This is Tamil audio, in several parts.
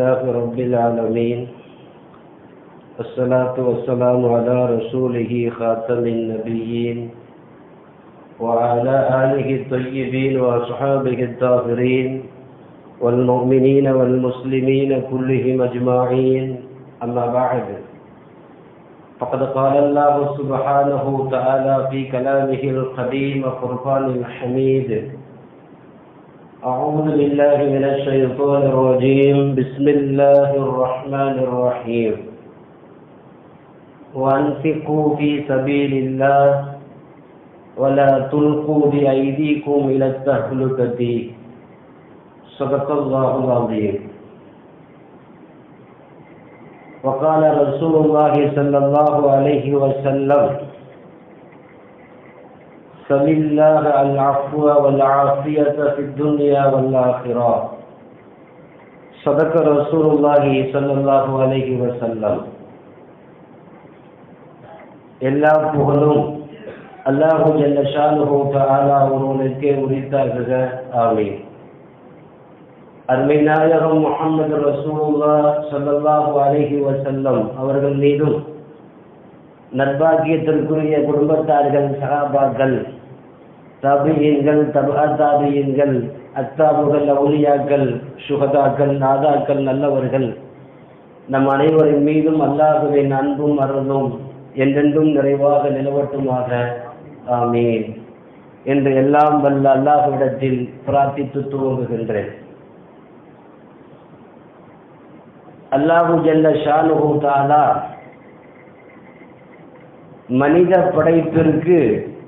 لله رب العالمين والصلاة والسلام على رسوله خاتم النبيين وعلى آله الطيبين وأصحابه الطاهرين والمؤمنين والمسلمين كلهم أجمعين أما بعد فقد قال الله سبحانه وتعالى في كلامه القديم فرقان الحميد أعوذ بالله من الشيطان الرجيم بسم الله الرحمن الرحيم وأنفقوا في سبيل الله ولا تلقوا بأيديكم إلى التهلكة صدق الله العظيم وقال رسول الله صلى الله عليه وسلم سل الله العفو والعافية في الدنيا والآخرة صدق رسول الله صلى الله عليه وسلم எல்லா புகழும் அல்லாஹு ஜல்லஷானுஹு தஆலா ஒருவனுக்கே உரித்தாகுக ஆமீன் அருமை நாயகம் முகமது ரசூலுல்லா ஸல்லல்லாஹு அலைஹி வஸல்லம் அவர்கள் மீதும் நற்பாக்கியத்திற்குரிய குடும்பத்தார்கள் சகாபாக்கள் தபியீன்கள் தபா தாபியீன்கள் அத்தாபுகள் அவுலியாக்கள் சுகதாக்கள் நாதாக்கள் நல்லவர்கள் நம் அனைவரின் மீதும் அல்லாஹுவின் அன்பும் அருளும் என்றென்றும் நிறைவாக நிலவட்டுமாக ஆமீன் என்று எல்லாம் வல்ல அல்லாஹுவிடத்தில் பிரார்த்தித்து துவங்குகின்றேன் அல்லாஹு ஜல்ல ஷானுஹு தாலா மனித படைப்பிற்கு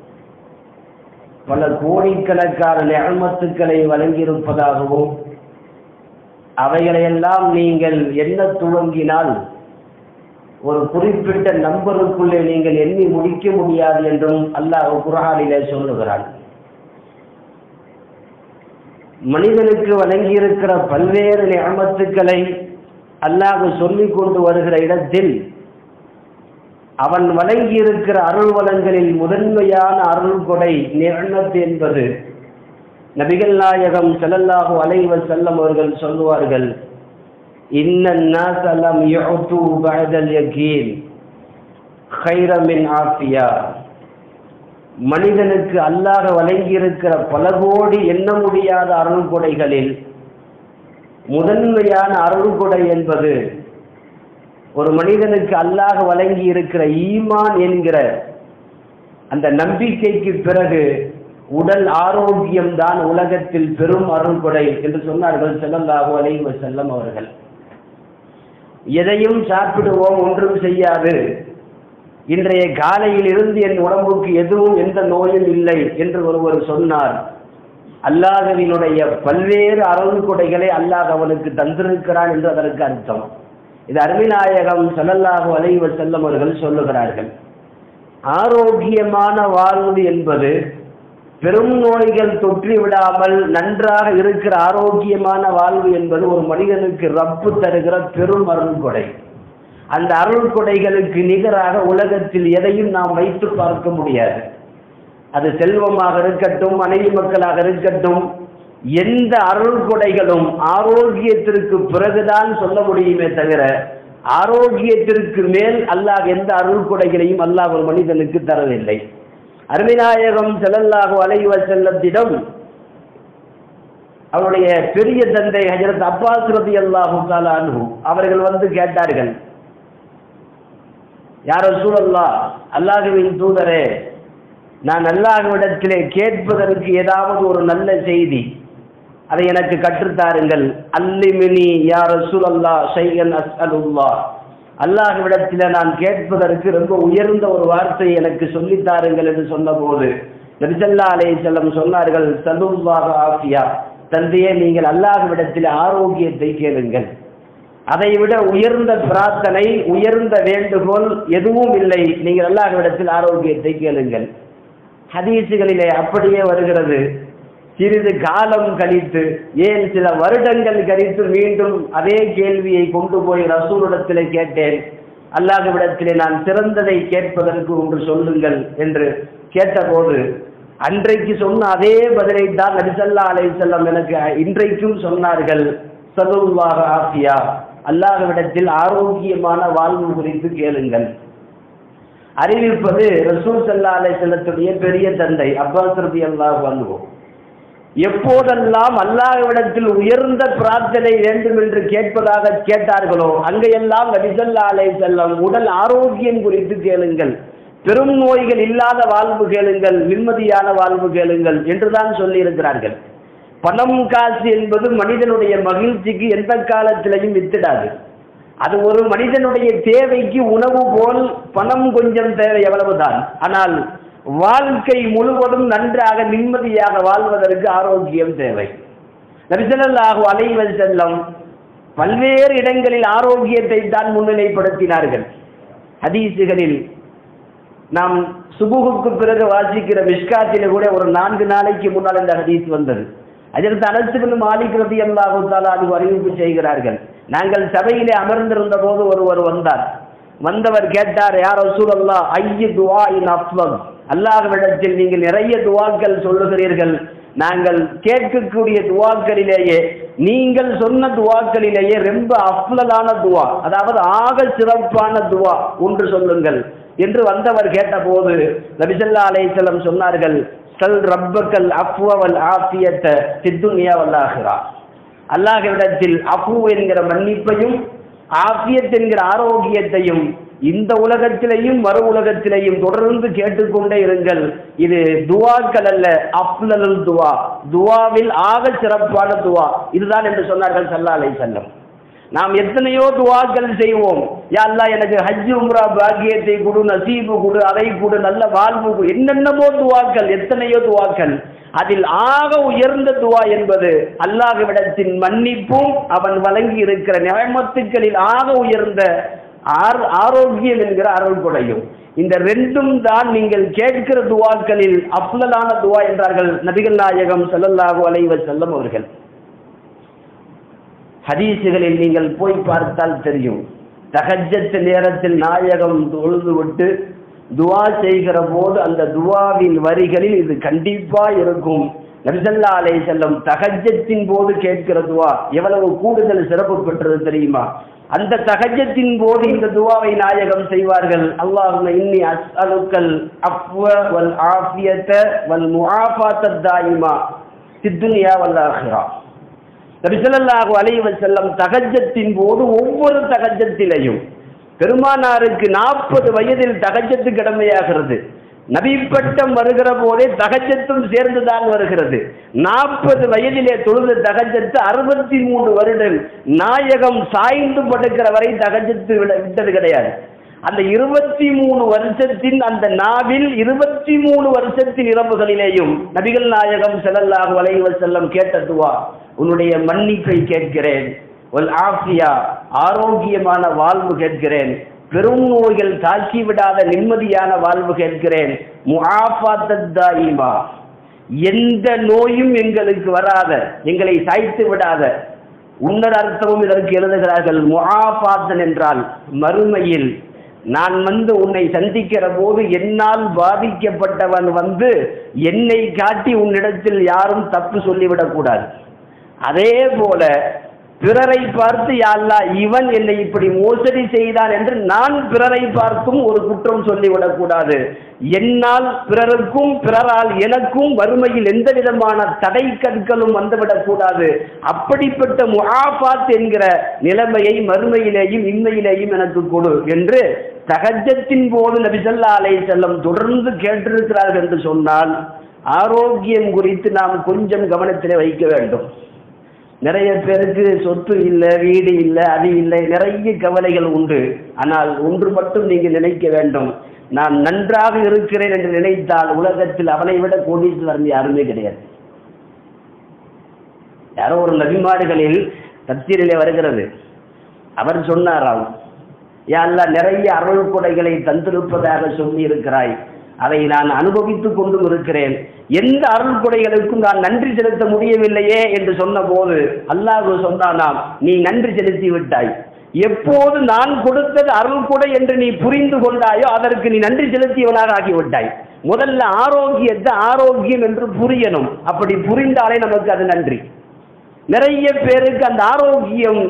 பல கோடிக்கணக்கான நியமத்துக்களை வழங்கியிருப்பதாகவும் அவைகளையெல்லாம் நீங்கள் எண்ண துவங்கினால் ஒரு குறிப்பிட்ட நம்பருக்குள்ளே நீங்கள் எண்ணி முடிக்க முடியாது என்றும் அல்லாஹ் குரானிலே சொல்லுகிறான் மனிதனுக்கு வழங்கியிருக்கிற பல்வேறு நியமத்துக்களை அல்லாஹ் சொல்லிக் கொண்டு வருகிற இடத்தில் அவன் வழங்கியிருக்கிற அருள் வளங்களில் முதன்மையான அருள் கொடை நிர்ணத்து என்பது நபிகள் நாயகம் செல்லல்லாஹு அலைவ செல்லம் அவர்கள் சொல்லுவார்கள் இன்னம் யுத்து பழதல் யகீன் ஹைரமின் ஆஃபியா மனிதனுக்கு அல்லாஹ் வழங்கியிருக்கிற பல கோடி எண்ண முடியாத அருள் கொடைகளில் முதன்மையான அருள் கொடை என்பது ஒரு மனிதனுக்கு அல்லாஹ் வழங்கி இருக்கிற ஈமான் என்கிற அந்த நம்பிக்கைக்கு பிறகு உடல் ஆரோக்கியம் தான் உலகத்தில் பெரும் அருள் கொடை என்று சொன்னார்கள் செல்லல்லாஹு அலைவ செல்லம் அவர்கள் எதையும் சாப்பிடுவோம் ஒன்றும் செய்யாது இன்றைய காலையில் இருந்து என் உடம்புக்கு எதுவும் எந்த நோயும் இல்லை என்று ஒருவர் சொன்னார் அல்லாஹவினுடைய பல்வேறு அருள் கொடைகளை அல்லாஹ் அவனுக்கு தந்திருக்கிறான் என்று அதற்கு அர்த்தம் இது அருமிநாயகம் செல்லல்லாஹு அலைவ செல்லம் அவர்கள் சொல்லுகிறார்கள் ஆரோக்கியமான வாழ்வு என்பது பெரும் நோய்கள் தொற்றி விடாமல் நன்றாக இருக்கிற ஆரோக்கியமான வாழ்வு என்பது ஒரு மனிதனுக்கு ரப்பு தருகிற பெரும் அருள் கொடை அந்த அருள் கொடைகளுக்கு நிகராக உலகத்தில் எதையும் நாம் வைத்து பார்க்க முடியாது அது செல்வமாக இருக்கட்டும் மனைவி மக்களாக இருக்கட்டும் எந்த அருள் கொடைகளும் ஆரோக்கியத்திற்கு பிறகுதான் சொல்ல முடியுமே தவிர ஆரோக்கியத்திற்கு மேல் அல்லாஹ் எந்த அருள் கொடைகளையும் அல்லாஹ் ஒரு மனிதனுக்கு தரவில்லை அருமிநாயகம் செல்லல்லாஹு அலைவ செல்லத்திடம் அவருடைய பெரிய தந்தை ஹஜரத் அப்பாஸ் ரதி அல்லாஹு அன்ஹு அவர்கள் வந்து கேட்டார்கள் யாரோ சூழல்லா அல்லாஹுவின் தூதரே நான் அல்லாஹ்விடத்திலே கேட்பதற்கு ஏதாவது ஒரு நல்ல செய்தி அதை எனக்கு கற்றுத்தாருங்கள் அல்லிமினி யார் ரசூலல்லா ஷைகன் அஸ்அலுல்லா அல்லாஹ்விடத்தில் நான் கேட்பதற்கு ரொம்ப உயர்ந்த ஒரு வார்த்தை எனக்கு சொல்லித்தாருங்கள் என்று சொன்னபோது நபிசல்லா அலே செல்லம் சொன்னார்கள் சலுல்லாக ஆஃபியா தந்தையே நீங்கள் அல்லாஹ்விடத்தில் ஆரோக்கியத்தை கேளுங்கள் அதைவிட உயர்ந்த பிரார்த்தனை உயர்ந்த வேண்டுகோள் எதுவும் இல்லை நீங்கள் அல்லாஹ்விடத்தில் ஆரோக்கியத்தை கேளுங்கள் ஹதீசுகளிலே அப்படியே வருகிறது சிறிது காலம் கழித்து ஏன் சில வருடங்கள் கழித்து மீண்டும் அதே கேள்வியை கொண்டு போய் ரசூலிடத்திலே கேட்டேன் அல்லாஹ்விடத்திலே நான் சிறந்ததை கேட்பதற்கு ஒன்று சொல்லுங்கள் என்று கேட்டபோது அன்றைக்கு சொன்ன அதே பதிலை தான் நபிசல்லா அலைஹிஸ்ஸலாம் எனக்கு இன்றைக்கும் சொன்னார்கள் சலுவாக ஆஃபியா அல்லாஹ்விடத்தில் ஆரோக்கியமான வாழ்வு குறித்து கேளுங்கள் அறிவிப்பது ரசூல் சல்லா அலைஹிஸ்ஸலத்துடைய பெரிய தந்தை அப்பாஸ் ரதி அல்லாஹ் அன்ஹு எப்போதெல்லாம் அல்லாஹ்விடத்தில் உயர்ந்த பிரார்த்தனை வேண்டும் என்று கேட்பதாக கேட்டார்களோ அங்கெல்லாம் நபிசல்லா அலைஹிஸ்ஸலாம் உடல் ஆரோக்கியம் குறித்து கேளுங்கள் பெரும் நோய்கள் இல்லாத வாழ்வு கேளுங்கள் நிம்மதியான வாழ்வு கேளுங்கள் என்றுதான் சொல்லி இருக்கிறார்கள் பணம் காசு என்பது மனிதனுடைய மகிழ்ச்சிக்கு எந்த காலத்திலையும் வித்திடாது அது ஒரு மனிதனுடைய தேவைக்கு உணவு போல் பணம் கொஞ்சம் தேவை எவ்வளவுதான் ஆனால் வாழ்க்கை முழுவதும் நன்றாக நிம்மதியாக வாழ்வதற்கு ஆரோக்கியம் தேவை நபிசல்லாஹு அலைவல் செல்லம் பல்வேறு இடங்களில் ஆரோக்கியத்தை தான் முன்னிலைப்படுத்தினார்கள் ஹதீசுகளில் நாம் சுபுகுக்கு பிறகு வாசிக்கிற மிஷ்காத்தில கூட ஒரு நான்கு நாளைக்கு முன்னால் இந்த ஹதீஸ் வந்தது அதற்கு அனசுபின் மாலிக் ரதி அல்லாஹு தாலா அது அறிவிப்பு செய்கிறார்கள் நாங்கள் சபையிலே அமர்ந்திருந்த போது ஒருவர் வந்தார் வந்தவர் கேட்டார் யார் ரசூல் அல்லா ஐய துவா இன் அஃப்வம் அல்லாஹ்விடத்தில் நீங்கள் நிறைய துவாக்கள் சொல்லுகிறீர்கள் நாங்கள் கேட்கக்கூடிய துவாக்களிலேயே நீங்கள் சொன்ன துவாக்களிலேயே ரொம்ப அஃப்லலான துவா அதாவது ஆக சிறப்பான துவா ஒன்று சொல்லுங்கள் என்று வந்தவர் கேட்டபோது நபிசல்லா அலைஹிஸ்ஸலாம் சொன்னார்கள் சல் ரப்பக்கல் அஃப்வல் ஆஃபியத்த சித்துனியா வல்லாகிறா அல்லாஹ்விடத்தில் அஃபு என்கிற மன்னிப்பையும் ஆஃபியத் என்கிற ஆரோக்கியத்தையும் இந்த உலகத்திலேயும் மறு உலகத்திலேயும் தொடர்ந்து கேட்டுக்கொண்டே இருங்கள் இது துவாக்கள் அல்ல அப்லலுல் துவா துவாவில் ஆக சிறப்பான துவா இதுதான் என்று சொன்னார்கள் சல்லா அலை செல்லம் நாம் எத்தனையோ துவாக்கள் செய்வோம் யா அல்லாஹ் எனக்கு ஹஜ் உம்ரா பாக்கியத்தை கொடு நசீபு கொடு அதை கொடு நல்ல வாழ்வு கொடு என்னென்னமோ துவாக்கள் எத்தனையோ துவாக்கள் அதில் ஆக உயர்ந்த துவா என்பது அல்லாஹ்விடத்தின் மன்னிப்பும் அவன் வழங்கி இருக்கிற நியமத்துக்களில் ஆக உயர்ந்த ஆர் ஆரோக்கியம் என்கிற அருள் கொடையும் இந்த ரெண்டும் தான் நீங்கள் கேட்கிற துவாக்களில் அப்லலான துவா என்றார்கள் நபிகள் நாயகம் ஸல்லல்லாஹு அலைஹி வஸல்லம் அவர்கள் ஹதீசுகளில் நீங்கள் போய் பார்த்தால் தெரியும் தகஜத்து நேரத்தில் நாயகம் தொழுது விட்டு துவா செய்கிற போது அந்த துவாவின் வரிகளில் இது கண்டிப்பா இருக்கும் நபிசல்லா அலை செல்லம் தகஜத்தின் போது கேட்கிற துவா எவ்வளவு கூடுதல் சிறப்பு பெற்றது தெரியுமா அந்த தகஜத்தின் போது இந்த துவாவை நாயகம் செய்வார்கள் அல்லாஹும்ம இன்னி அஸ்அலுக்கல் அஃப்வ வல் ஆஃபியத வல் முஆஃபாத்த தாயிமா சித்துனியா வல் ஆஹிரா நபிசல்லாஹு அலைஹி வஸல்லம் தகஜத்தின் போது ஒவ்வொரு தகஜத்திலையும் பெருமானாருக்கு நாற்பது வயதில் தகஜத்து கடமையாகிறது நபிப்பட்டம் வருகிற போதே தகஜத்தும் சேர்ந்துதான் வருகிறது நாற்பது வயதிலே தொழுது தகஜத்து அறுபத்தி மூணு வருடம் நாயகம் சாய்ந்து படுக்கிற வரை தகஜத்து விட- விட்டது கிடையாது அந்த இருபத்தி மூணு வருஷத்தின் அந்த நாவில் இருபத்தி மூணு வருஷத்தின் இரவுகளிலேயும் நபிகள் நாயகம் ஸல்லல்லாஹு அலைஹி வஸல்லம் கேட்ட துவா உன்னுடைய மன்னிப்பை கேட்கிறேன் ஒல் ஆஃபியா ஆரோக்கியமான வாழ்வு கேட்கிறேன் பெரும் நோய்கள் தாக்கி விடாத நிம்மதியான வாழ்வு கேட்கிறேன் முஆஃபாத்தத்தாயிமா எந்த நோயும் எங்களுக்கு வராத எங்களை சாய்த்து விடாத உன்னர் அர்த்தமும் இதற்கு எழுதுகிறார்கள் முஆஃபாத்தன் என்றால் மறுமையில் நான் வந்து உன்னை சந்திக்கிற போது என்னால் பாதிக்கப்பட்டவன் வந்து என்னை காட்டி உன்னிடத்தில் யாரும் தப்பு சொல்லிவிடக்கூடாது அதே போல பிறரை பார்த்து யா அல்லாஹ் இவன் என்னை இப்படி மோசடி செய்தான் என்று நான் பிறரை பார்த்தும் ஒரு குற்றம் சொல்லிவிடக்கூடாது என்னால் பிறருக்கும் பிறரால் எனக்கும் வறுமையில் எந்த விதமான தடை கற்களும் வந்துவிடக்கூடாது அப்படிப்பட்ட முஆஃபாத் என்கிற நிலைமையை மறுமையிலேயும் இன்மையிலேயும் எனக்கு கொடு என்று தகஜத்தின் போது நபிசல்லா அலை செல்லம் தொடர்ந்து கேட்டிருக்கிறார்கள் என்று சொன்னால் ஆரோக்கியம் குறித்து நாம் கொஞ்சம் கவனத்திலே வைக்க வேண்டும் நிறைய பேருக்கு சொத்து இல்லை வீடு இல்லை அது இல்லை நிறைய கவலைகள் உண்டு ஆனால் ஒன்று மட்டும் நீங்கள் நினைக்க வேண்டும் நான் நன்றாக இருக்கிறேன் என்று நினைத்தால் உலகத்தில் அவனை விட கோடீஸ்வரன் யாருமே கிடையாது யாரோ ஒரு நபிமாடுகளில் தப்சீரிலே வருகிறது அவர் சொன்னாராம் யா அல்லாஹ் நிறைய அருள் கொடைகளை தந்திருப்பதாக சொல்லி இருக்கிறாய் அதை நான் அனுபவித்துக் கொண்டும் இருக்கிறேன் எந்த அருள் கொடைகளுக்கும் நான் நன்றி செலுத்த முடியவில்லையே என்று சொன்னபோது அல்லாஹ் சொன்னானாம் நீ நன்றி செலுத்தி விட்டாய் எப்போது நான் கொடுத்தது அருள் கொடை என்று நீ புரிந்து கொண்டாயோ அதற்கு நீ நன்றி செலுத்தியவனாக ஆகிவிட்டாய் முதல்ல ஆரோக்கியத்தை ஆரோக்கியம் என்று புரியணும் அப்படி புரிந்தாலே நமக்கு அது நன்றி நிறைய பேருக்கு அந்த ஆரோக்கியம்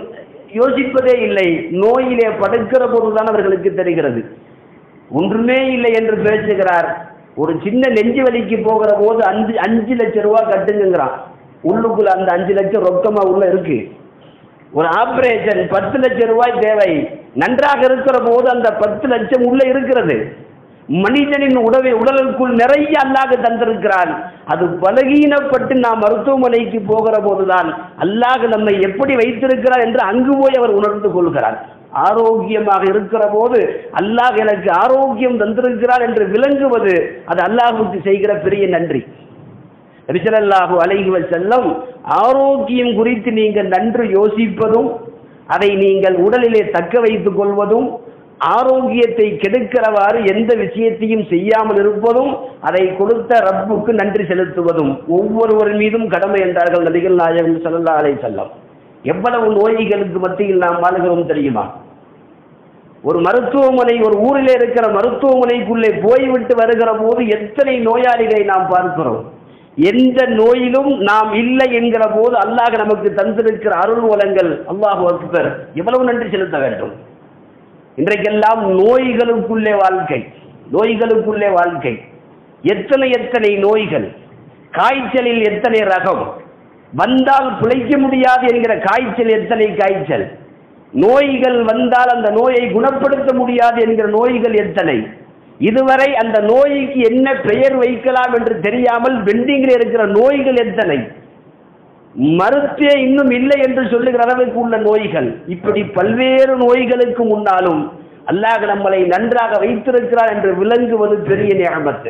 யோசிப்பதே இல்லை நோயிலே படுக்கிற போதுதான் அவர்களுக்கு தெரிகிறது ஒன்றுமே இல்லை என்று பேசுகிறார் ஒரு சின்ன நெஞ்சு வலிக்கு போகிற போது அஞ்சு அஞ்சு லட்சம் ரூபாய் கட்டுங்கிறான் உள்ளுக்குள்ள அந்த அஞ்சு லட்சம் ரொக்கமா உள்ள இருக்கு ஒரு ஆபரேஷன் பத்து லட்சம் ரூபாய் தேவை நன்றாக இருக்கிற போது அந்த பத்து லட்சம் உள்ள இருக்கிறது மனிதனின் உடவை உடலுக்குள் நிறைய அல்லாஹ் தந்திருக்கிறான் அது பலகீனப்பட்டு நாம் மருத்துவமனைக்கு போகிற போதுதான் அல்லாஹ் நம்மை எப்படி வைத்திருக்கிறார் என்று அங்கு போய் அவர் உணர்ந்து கொள்கிறார் ஆரோக்கியமாக இருக்கிற போது அல்லாஹ் எனக்கு ஆரோக்கியம் தந்திருக்கிறார் என்று விளங்குவது அது அல்லாஹுக்கு செய்கிற பெரிய நன்றி ரிசலல்லாஹு அலைஹி செல்லம் ஆரோக்கியம் குறித்து நீங்கள் நன்று யோசிப்பதும் அதை நீங்கள் உடலிலே தக்க வைத்துக் கொள்வதும் ஆரோக்கியத்தை கெடுக்கிறவாறு எந்த விஷயத்தையும் செய்யாமல் இருப்பதும் அதை கொடுத்த ரப்புக்கு நன்றி செலுத்துவதும் ஒவ்வொருவர் மீதும் கடமை என்றார்கள் நபிகள் நாயகம் சல்லா அலை செல்லம் எவ்வளவு நோய்களுக்கு மத்தியில் நாம் வாழ்கிறோம் தெரியுமா ஒரு மருத்துவமனை ஒரு ஊரிலே இருக்கிற மருத்துவமனைக்குள்ளே போய்விட்டு வருகிற போது எத்தனை நோயாளிகளை நாம் பார்க்கிறோம் எந்த நோயிலும் நாம் இல்லை என்கிற போது அல்லாஹ் நமக்கு தந்திருக்கிற அருள் வளங்கள் அல்லாஹ் அக்பர் எவ்வளவு நன்றி செலுத்த வேண்டும் இன்றைக்கெல்லாம் நோய்களுக்குள்ளே வாழ்க்கை நோய்களுக்குள்ளே வாழ்க்கை எத்தனை எத்தனை நோய்கள் காய்ச்சலில் எத்தனை ரகம் வந்தால் பிழைக்க முடியாது என்கிற காய்ச்சல் எத்தனை காய்ச்சல் நோய்கள் வந்தால் அந்த நோயை குணப்படுத்த முடியாது என்கிற நோய்கள் எத்தனை இதுவரை அந்த நோய்க்கு என்ன பெயர் வைக்கலாம் என்று தெரியாமல் பெண்டிங்கில் இருக்கிற நோய்கள் எத்தனை மருத்தே இன்னும் இல்லை என்று சொல்லுகிற அளவுக்கு உள்ள நோய்கள் இப்படி பல்வேறு நோய்களுக்கு முன்னாலும் அல்லாஹ் நம்மளை நன்றாக வைத்திருக்கிறார் என்று விளங்குவது பெரிய நியமத்து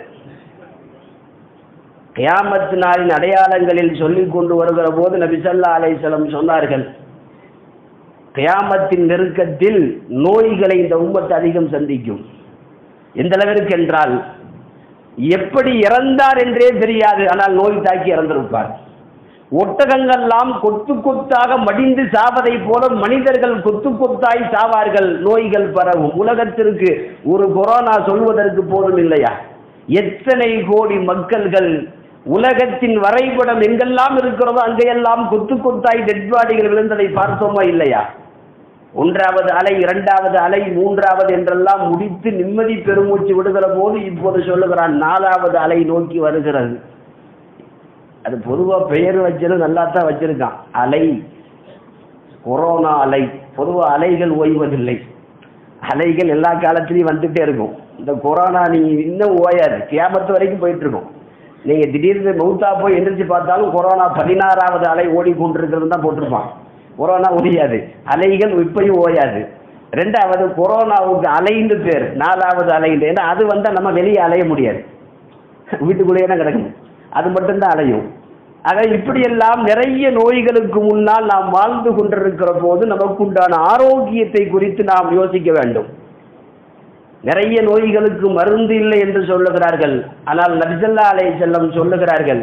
கியாமத்து நாளின் அடையாளங்களில் சொல்லிக் கொண்டு வருகிற போது நபிசல்லா அலைசலம் சொன்னார்கள் கியாமத்தின் நெருக்கத்தில் நோய்களை இந்த உம்மத்து அதிகம் சந்திக்கும் எந்த அளவிற்கு என்றால் எப்படி இறந்தார் என்றே தெரியாது ஆனால் நோய் தாக்கி இறந்திருப்பார் ஒட்டகங்கள்லாம் கொத்து கொத்தாக மடிந்து சாவதை போல மனிதர்கள் கொத்து கொத்தாய் சாவார்கள் நோய்கள் பரவும் உலகத்திற்கு ஒரு கொரோனா சொல்வதற்கு போதும் இல்லையா எத்தனை கோடி மக்கள்கள் உலகத்தின் வரைபடம் எங்கெல்லாம் இருக்கிறதோ அங்கெல்லாம் கொத்து கொத்தாய் டெட் பாடிகள் விழுந்ததை பார்த்தோமா இல்லையா ஒன்றாவது அலை இரண்டாவது அலை மூன்றாவது என்றெல்லாம் முடித்து நிம்மதி பெருமூச்சு விடுகிற போது இப்போது சொல்லுகிறான் நாலாவது அலை நோக்கி வருகிறது அது பொதுவாக பெயர் வச்சது நல்லா தான் வச்சிருக்கான் அலை கொரோனா அலை பொதுவாக அலைகள் ஓய்வதில்லை அலைகள் எல்லா காலத்திலையும் வந்துட்டே இருக்கும் இந்த கொரோனா நீங்கள் இன்னும் ஓயாது கேமத்து வரைக்கும் போயிட்டு இருக்கும் நீங்கள் திடீர்னு மவுத்தா போய் எந்திரிச்சு பார்த்தாலும் கொரோனா பதினாறாவது அலை ஓடிக்கொண்டிருக்கிறது தான் போட்டிருப்பான் கொரோனா ஒழியாது அலைகள் இப்பயும் ஓயாது ரெண்டாவது கொரோனாவுக்கு அலைன்னு பேர் நாலாவது அலைன்னு ஏன்னா அது வந்தால் நம்ம வெளியே அலைய முடியாது வீட்டுக்குள்ளேயே தான் கிடக்கணும் அது மட்டும்தான் அலையும் ஆக இப்படியெல்லாம் நிறைய நோய்களுக்கு முன்னால் நாம் வாழ்ந்து கொண்டிருக்கிற போது நமக்கு உண்டான ஆரோக்கியத்தை குறித்து நாம் யோசிக்க வேண்டும் நிறைய நோய்களுக்கு மருந்து இல்லை என்று சொல்லுகிறார்கள் ஆனால் நபிசல்லா அலை செல்லம் சொல்லுகிறார்கள்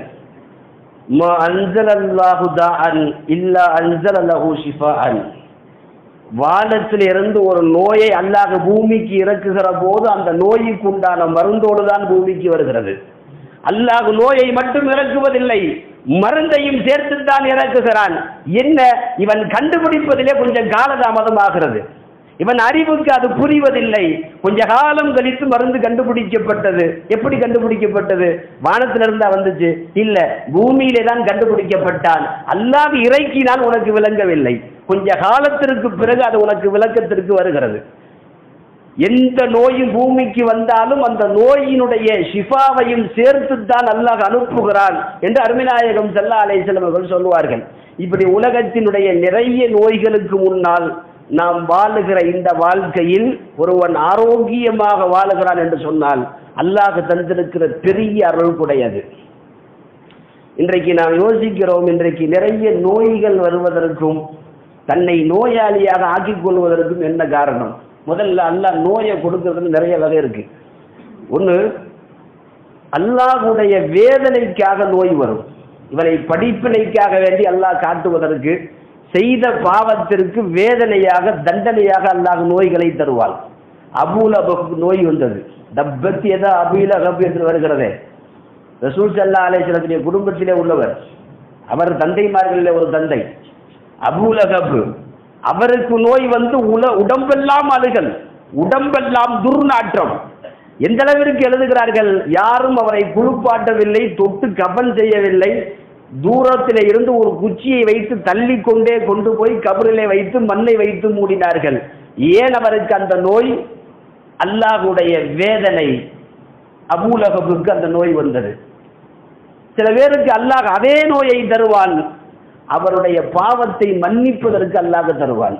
இல்லா அன்சல் அல்லாஹூ ஷிஃபா அன் வானத்தில் இருந்து ஒரு நோயை அல்லாஹ் பூமிக்கு இறக்குகிற போது அந்த நோய்க்கு உண்டான மருந்தோடு தான் பூமிக்கு வருகிறது அல்லாஹ் நோயை மட்டும் இறக்குவதில்லை மருந்தையும் சேர்த்து தான் இறக்குகிறான் என்ன இவன் கண்டுபிடிப்பதிலே கொஞ்சம் காலதாமதம் ஆகிறது இவன் அறிவுக்கு அது புரிவதில்லை கொஞ்ச காலம் கழித்து மருந்து கண்டுபிடிக்கப்பட்டது எப்படி கண்டுபிடிக்கப்பட்டது வானத்திலிருந்தா வந்துச்சு இல்ல பூமியிலே தான் கண்டுபிடிக்கப்பட்டான் அல்லாது இறக்கினால் உனக்கு விளங்கவில்லை கொஞ்ச காலத்திற்கு பிறகு அது உனக்கு விளக்கத்திற்கு வருகிறது எந்த நோயும் பூமிக்கு வந்தாலும் அந்த நோயினுடைய ஷிஃபாவையும் சேர்த்து தான் அல்லாஹ் அனுப்புகிறான் என்று அருமிநாயகம் செல்லா அலைசலம் அவர்கள் சொல்லுவார்கள் இப்படி உலகத்தினுடைய நிறைய நோய்களுக்கு முன்னால் நாம் வாழுகிற இந்த வாழ்க்கையில் ஒருவன் ஆரோக்கியமாக வாழுகிறான் என்று சொன்னால் அல்லாஹ் தந்திருக்கிற பெரிய அருள் குடையது இன்றைக்கு நாம் யோசிக்கிறோம் இன்றைக்கு நிறைய நோய்கள் வருவதற்கும் தன்னை நோயாளியாக ஆக்கிக் கொள்வதற்கும் என்ன காரணம் முதல்ல அல்லாஹ் நோயை கொடுக்கறதுக்கு நிறைய வகை இருக்கு ஒன்று அல்லாஹுடைய வேதனைக்காக நோய் வரும் இவரை படிப்பினைக்காக வேண்டி அல்லாஹ் காட்டுவதற்கு செய்த பாவத்திற்கு வேதனையாக தண்டனையாக அல்லாஹ் நோய்களை தருவாள் அபூல நோய் வந்தது தப்பத்தி எதா அபீல அகப் என்று வருகிறதே ரசூல் சல்லா அலேஸ்வரத்துடைய குடும்பத்திலே உள்ளவர் அவர் தந்தைமார்களிலே ஒரு தந்தை அபூலகப் அவருக்கு நோய் வந்து உல உடம்பெல்லாம் அழுகல் உடம்பெல்லாம் துர்நாற்றம் எந்த அளவிற்கு எழுதுகிறார்கள் யாரும் அவரை குளிப்பாட்டவில்லை தொட்டு கபன் செய்யவில்லை தூரத்தில் இருந்து ஒரு குச்சியை வைத்து தள்ளி கொண்டே கொண்டு போய் கபரிலே வைத்து மண்ணை வைத்து மூடினார்கள் ஏன் அவருக்கு அந்த நோய் அல்லாஹுடைய வேதனை அபூலகபுக்கு அந்த நோய் வந்தது சில பேருக்கு அல்லாஹ் அதே நோயை தருவான் அவருடைய பாவத்தை மன்னிப்பதற்கு அல்லாஹ் தருவான்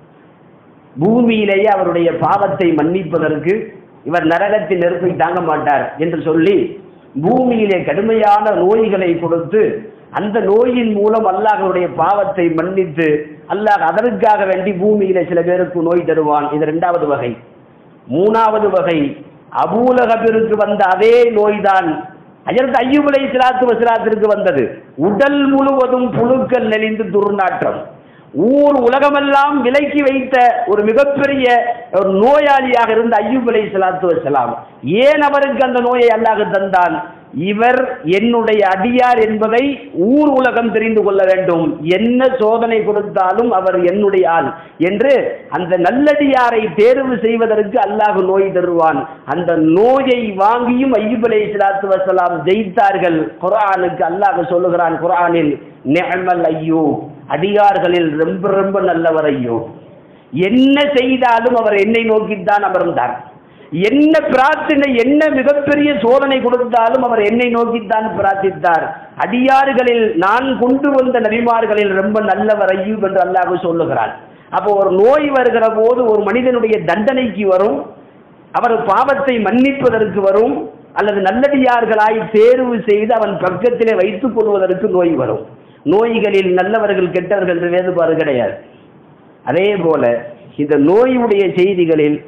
பூமியிலேயே அவருடைய பாவத்தை மன்னிப்பதற்கு இவர் நரகத்தின் நெருப்பை தாங்க மாட்டார் என்று சொல்லி பூமியிலே கடுமையான நோய்களை கொடுத்து அந்த நோயின் மூலம் அல்லாஹ்வுடைய பாவத்தை மன்னித்து அல்லாஹ் அதற்காக வேண்டி பூமியிலே சில பேருக்கு நோய் தருவான் இது இரண்டாவது வகை மூணாவது வகை அபூலகபிற்கு வந்த அதே நோய்தான் அஜரத் ஐயூப் அலை சிலாத்து வசிலாத்திற்கு வந்தது உடல் முழுவதும் புழுக்கள் நெளிந்து துர்நாற்றம் ஊர் உலகமெல்லாம் விலக்கி வைத்த ஒரு மிகப்பெரிய ஒரு நோயாளியாக இருந்த ஐயூப் அலை சலாத்து வசலாம் ஏன் அவருக்கு அந்த நோயை அல்லாஹ் தந்தான் இவர் என்னுடைய அடியார் என்பதை ஊர் உலகம் தெரிந்து கொள்ள வேண்டும் என்ன சோதனை கொடுத்தாலும் அவர் என்னுடைய ஆள் என்று அந்த நல்லடியாரை தேர்வு செய்வதற்கு அல்லாஹ் நோய் தருவான் அந்த நோயை வாங்கியும் ஐயூப் அலை சலாத்து வசலாம் ஜெயித்தார்கள் குர்ஆனுக்கு அல்லாஹ் சொல்லுகிறான் குர்ஆனில் நிஅமல் ஐயோ அடியார்களில் ரொம்ப ரொம்ப நல்லவர் ஐயோ என்ன செய்தாலும் அவர் என்னை நோக்கித்தான் அமர்ந்தார் என்ன பிரார்த்தனை என்ன மிகப்பெரிய சோதனை கொடுத்தாலும் அவர் என்னை நோக்கித்தான் பிரார்த்தித்தார் அடியார்களில் நான் கொண்டு வந்த நபிமார்களில் ரொம்ப நல்லவர் ஐயூப் என்று அல்லாஹ் சொல்லுகிறான் அப்போ ஒரு நோய் வருகிற போது ஒரு மனிதனுடைய தண்டனைக்கு வரும் அவர் பாவத்தை மன்னிப்பதற்கு வரும் அல்லது நல்லடியார்களாய் தேர்வு செய்து அவன் பக்கத்திலே வைத்துக் கொள்வதற்கு நோய் வரும் நோய்களில் நல்லவர்கள் கெட்டவர்கள் என்று வேறுபாடு கிடையாது அதே போல இந்த நோயுடைய செய்திகளில்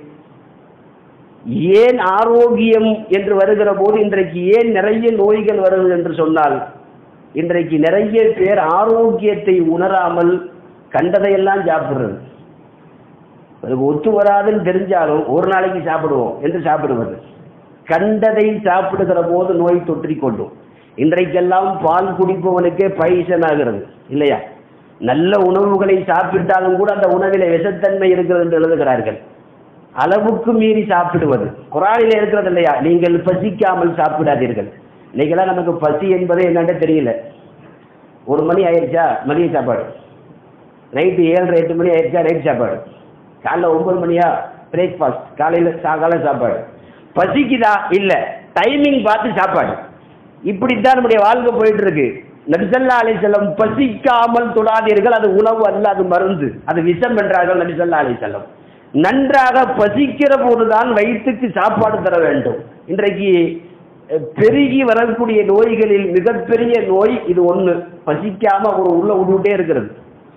ஏன் ஆரோக்கியம் என்று வருகிற போது இன்றைக்கு ஏன் நிறைய நோய்கள் வருது என்று சொன்னால் இன்றைக்கு நிறைய பேர் ஆரோக்கியத்தை உணராமல் கண்டதையெல்லாம் சாப்பிடுறது அதுக்கு ஒத்து வராதுன்னு தெரிஞ்சாலும் ஒரு நாளைக்கு சாப்பிடுவோம் என்று சாப்பிடுவது கண்டதை சாப்பிடுகிற போது நோய் தொற்றிக் கொண்டும் இன்றைக்கெல்லாம் பால் குடிப்பவனுக்கே பைசன் ஆகிறது இல்லையா நல்ல உணவுகளை சாப்பிட்டாலும் கூட அந்த உணவிலே விஷத்தன்மை இருக்கிறது என்று எழுதுகிறார்கள் அளவுக்கு மீறி சாப்பிடுவது குரானில இருக்கிறது இல்லையா நீங்கள் பசிக்காமல் சாப்பிடாதீர்கள் இன்னைக்கெல்லாம் நமக்கு பசி என்பது என்னன்னு தெரியல ஒரு மணி ஆயிடுச்சா மதிய சாப்பாடு நைட்டு ஏழரை எட்டு மணி ஆயிடுச்சா நைட் சாப்பாடு காலைல ஒன்பது மணியா பிரேக்ஃபாஸ்ட் காலையில் சாகால சாப்பாடு பசிக்குதா இல்லை டைமிங் பார்த்து சாப்பாடு இப்படித்தான் நம்முடைய வாழ்க்கை போயிட்டு இருக்கு நபிசல்லா அலி செல்லம் பசிக்காமல் தொடாதீர்கள் அது உணவு அல்ல அது மருந்து அது விஷம் என்றார்கள் நபிசல்லா அலி செல்லம் நன்றாக பசிக்கிற போதுதான் வயிற்றுக்கு சாப்பாடு தர வேண்டும் இன்றைக்கு அஹ், பெருகி வரக்கூடிய நோய்களில் மிகப்பெரிய நோய் இது ஒண்ணு பசிக்காம ஒரு உள்ள விட்டுட்டே இருக்கிறது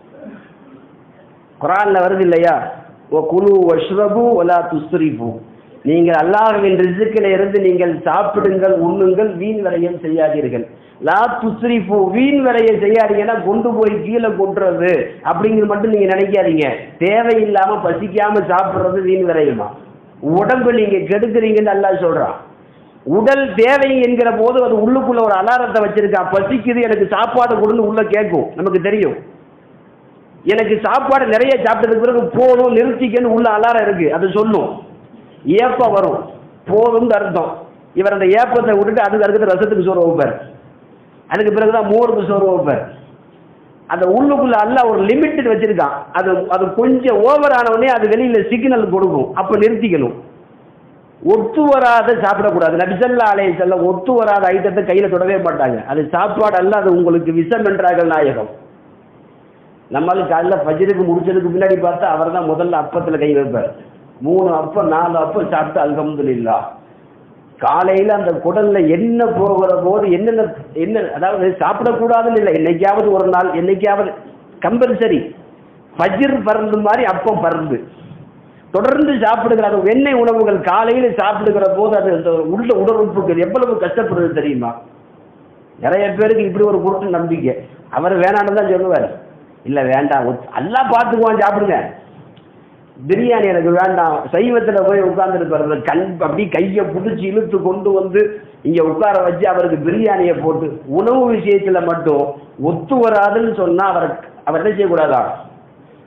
குரான்ல வருது இல்லையா ஓ குழு வஷ்ரபு ஒலா துஸ்ரிபு நீங்கள் அல்லாஹ்வின் ரிசுக்கில இருந்து நீங்கள் சாப்பிடுங்கள் உண்ணுங்கள் வீண் விரயம் செய்யாதீர்கள் லா துஸ்ரிஃபு வீண் விரயம் செய்யாதீங்கன்னா கொண்டு போய் கீழே கொட்டுறது அப்படிங்கிறது மட்டும் நீங்க நினைக்காதீங்க தேவையில்லாம பசிக்காம சாப்பிடுறது வீண் விரயமா உடம்பு நீங்க கெடுக்குறீங்கன்னு அல்லாஹ் சொல்றான் உடல் தேவை என்கிற போது அது உள்ளுக்குள்ள ஒரு அலாரத்தை வச்சிருக்கான் பசிக்குது எனக்கு சாப்பாடு கொடுன்னு உள்ள கேட்கும் நமக்கு தெரியும் எனக்கு சாப்பாடு நிறைய சாப்பிட்டதுக்கு பிறகு போதும் நிறுத்திக்கன்னு உள்ள அலாரம் இருக்கு அது சொல்லும் ஏப்பம் வரும் போதும்னு அர்த்தம் இவர் அந்த ஏப்பத்தை விட்டுட்டு அதுக்கு அடுத்து ரசத்துக்கு சோறு வைப்பார் அதுக்கு பிறகுதான் மோருக்கு சோறு வைப்பார் அந்த உள்ளுக்குள்ள அல்ல ஒரு லிமிட்டட் வச்சிருக்கான் அது அது கொஞ்சம் ஓவர் ஆனவுடனே அது வெளியில சிக்னல் கொடுக்கும் அப்ப நிறுத்திக்கணும் ஒத்து வராத சாப்பிடக்கூடாது நபிசல்லா அலைய செல்ல ஒத்து வராத ஐட்டத்தை கையில தொடவே மாட்டாங்க அது சாப்பாடு அல்ல அது உங்களுக்கு விஷம் என்றார்கள் நாயகம் நம்மளுக்கு காலைல ஃபஜ்ருக்கு முடிச்சதுக்கு முன்னாடி பார்த்தா அவர் தான் முதல்ல அப்பத்துல கை வைப்பார் மூணு அப்பம் நாலு அப்பம் சாப்பிட்டு அல்ஹம்துலில்லா காலையில அந்த குடல்ல என்ன போகிற போது என்னென்ன என்ன அதாவது சாப்பிடக்கூடாதுன்னு இல்லை என்னைக்காவது ஒரு நாள் என்னைக்காவது கம்பல்சரி ஃபஜ்ர் பறந்து மாதிரி அப்பம் பறந்து தொடர்ந்து சாப்பிடுகிற அது எண்ணெய் உணவுகள் காலையில சாப்பிடுகிற போது அது அந்த உள்ள உடலுறுப்புகள் எவ்வளவு கஷ்டப்படுது தெரியுமா நிறைய பேருக்கு இப்படி ஒரு குருட்டு நம்பிக்கை அவர் வேணான்னு தான் சொல்லுவார் இல்லை வேண்டாம் எல்லாம் பார்த்துக்குவான் சாப்பிடுங்க பிரியாணி எனக்கு வேண்டாம் சைவத்தில் போய் உட்கார்ந்துருப்பாரு கண் அப்படி கையை பிடிச்சி இழுத்து கொண்டு வந்து இங்கே உட்கார வச்சு அவருக்கு பிரியாணியை போட்டு உணவு விஷயத்தில் மட்டும் ஒத்து வராதுன்னு சொன்னால் அவர் அவர் என்ன செய்யக்கூடாதா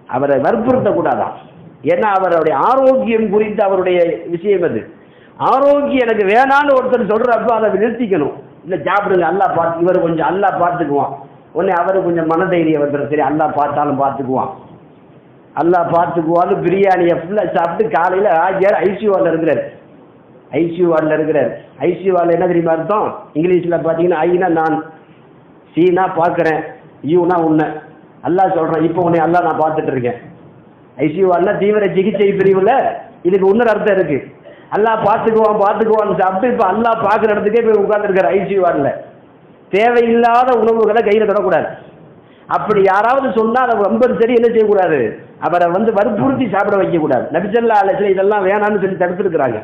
அவரை வற்புறுத்தக்கூடாதான் ஏன்னா அவருடைய ஆரோக்கியம் குறித்து அவருடைய விஷயம் அது ஆரோக்கியம் எனக்கு வேணான்னு ஒருத்தர் சொல்றப்ப அதை நிறுத்திக்கணும் இல்லை சாப்பிடுங்க அல்லா பார்த்து இவர் கொஞ்சம் அல்லா பார்த்துக்குவான் உடனே அவர் கொஞ்சம் மனதைரியம் வந்துடும் சரி அல்லா பார்த்தாலும் பார்த்துக்குவான் அல்லா பார்த்துக்குவான்னு பிரியாணியை ஃபுல்லாக சாப்பிட்டு காலையில் ஆகியார் ஐசியூவில் இருக்கிறார் ஐசியூ வார்டில் இருக்கிறார் ஐசியூ வார்டில் என்ன தெரியுமா அர்த்தம் இங்கிலீஷில் பார்த்தீங்கன்னா ஐனா நான் சீனா பார்க்குறேன் யூனா உன்னை அல்லாஹ் சொல்கிறேன் இப்போ உன்னை அல்லாஹ் நான் பார்த்துட்டு இருக்கேன் ஐசியூ வார்டில் தீவிர சிகிச்சை பிரிவில் இதுக்கு இன்னொரு அர்த்தம் இருக்குது அல்லாஹ் பார்த்துக்குவான் பார்த்துக்குவான்னு சாப்பிட்டு இப்போ அல்லாஹ் பார்க்குற இடத்துக்கே போய் உட்காந்துருக்காரு ஐசியூ வார்டில் தேவையில்லாத உணவுகளை கையில் தொடக்கூடாது அப்படி யாராவது சொன்னால் அதை ரொம்ப சரி என்ன செய்யக்கூடாது அவரை வந்து வற்புறுத்தி சாப்பிட வைக்கக்கூடாது நபிசல்லா அலசில் இதெல்லாம் வேணாம்னு சொல்லி தடுத்துருக்குறாங்க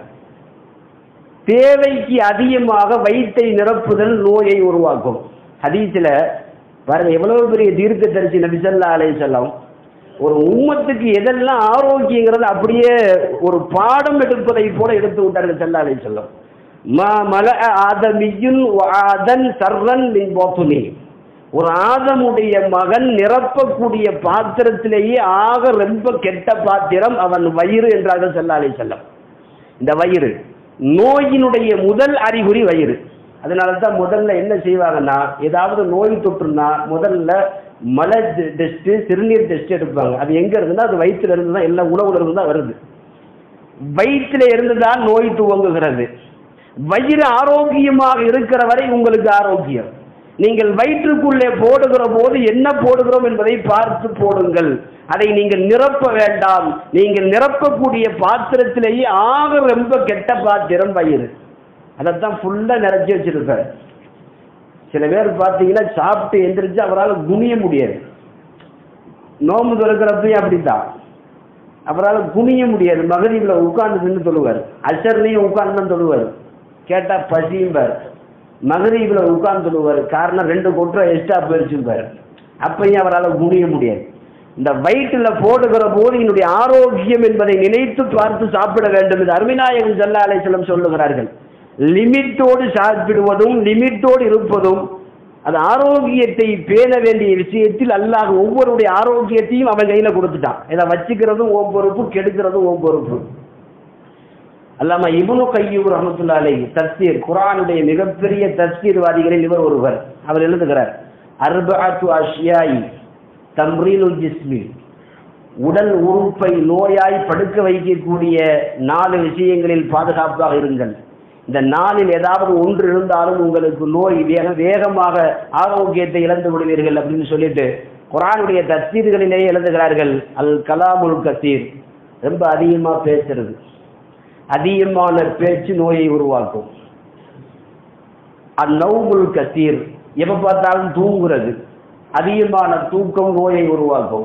தேவைக்கு அதிகமாக வயிற்றை நிரப்புதல் நோயை உருவாக்கும் ஹதீஸில் பாருங்க எவ்வளவு பெரிய தீர்க்க தரிசி நபிசல்லா அலை செல்லம் ஒரு உம்மத்துக்கு எதெல்லாம் ஆரோக்கியங்கிறது அப்படியே ஒரு பாடம் எடுப்பதை போல எடுத்து விட்டார்கள் செல்லா அலை செல்லம் மா மல ஆதமியுன் ஆதன் சர்வன் மின் போத்துனி ஒரு ஆதமுடைய மகன் நிரப்பக்கூடிய பாத்திரத்திலேயே ஆக ரொம்ப கெட்ட பாத்திரம் அவன் வயிறு என்றார்கள் செல்லா அலை செல்லம் இந்த வயிறு நோயினுடைய முதல் அறிகுறி வயிறு அதனால தான் முதல்ல என்ன செய்வாங்கன்னா ஏதாவது நோய் தொற்றுனா முதல்ல மலை டெஸ்ட்டு சிறுநீர் டெஸ்ட் எடுப்பாங்க அது எங்கே இருந்துன்னா அது வயிற்றுல இருந்து தான் எல்லா உணவுல இருந்து தான் வருது வயிற்றுல இருந்து தான் நோய் துவங்குகிறது வயிறு ஆரோக்கியமாக இருக்கிற வரை உங்களுக்கு ஆரோக்கியம் நீங்கள் வயிற்றுக்குள்ளே போடுகிற போது என்ன போடுகிறோம் என்பதை பார்த்து போடுங்கள் அதை நீங்கள் நிரப்ப வேண்டாம் நீங்கள் நிரப்பக்கூடிய பாத்திரத்திலேயே ஆக ரொம்ப கெட்ட பாத்திரம் வயிறு அதைத்தான் ஃபுல்லாக நிறைச்சி வச்சிருப்பார் சில பேர் பார்த்தீங்கன்னா சாப்பிட்டு எந்திரிச்சு அவரால் குனிய முடியாது நோம்பு திறக்கிறப்பையும் அப்படித்தான் அவரால் குனிய முடியாது மகரீபில் உட்கார்ந்து நின்று தொழுவார் அசர்லையும் உட்கார்ந்து தான் தொழுவார் கேட்டால் பசியும்பார் மகரீபில் உட்கார்ந்து தொழுவார் காரணம் ரெண்டு கொற்றை எக்ஸ்ட்ரா போயிடுச்சும்பார் அப்பையும் அவரால் குனிய முடியாது இந்த வயிற்றில் போடுகிற போது என்னுடைய ஆரோக்கியம் என்பதை நினைத்து பார்த்து சாப்பிட வேண்டும் என்று அருமிநாயகன் சல்லா அலைசலம் சொல்லுகிறார்கள் லிமிட்டோடு சாப்பிடுவதும் லிமிட்டோடு இருப்பதும் அது ஆரோக்கியத்தை பேண வேண்டிய விஷயத்தில் அல்லாஹ் ஒவ்வொருடைய ஆரோக்கியத்தையும் அவன் கையில் கொடுத்துட்டான் இதை வச்சுக்கிறதும் ஓம் பொறுப்பு கெடுக்கிறதும் ஓம் பொறுப்பு அல்லாம இபுனு கையூர் ரஹமத்துல்லாலை தஸ்தீர் குரானுடைய மிகப்பெரிய தஸ்தீர்வாதிகளில் இவர் ஒருவர் அவர் எழுதுகிறார் அர்பாத்து அஷ்யாயி தம்ரீனுல் ஜிஸ்மி உடல் உறுப்பை நோயாய் படுக்க வைக்கக்கூடிய நாலு விஷயங்களில் பாதுகாப்பாக இருங்கள் இந்த நாளில் ஏதாவது ஒன்று இருந்தாலும் உங்களுக்கு நோய் வேக வேகமாக ஆரோக்கியத்தை இழந்து விடுவீர்கள் அப்படின்னு சொல்லிட்டு குரானுடைய தஸ்தீர்களிலேயே எழுதுகிறார்கள் அல் கலாமுல் கசீர் ரொம்ப அதிகமாக பேசுறது அதிகமான பேச்சு நோயை உருவாக்கும் அந்நவுமுல் கசீர் எப்போ பார்த்தாலும் தூங்குறது அதிகமான தூக்கம் நோயை உருவாக்கும்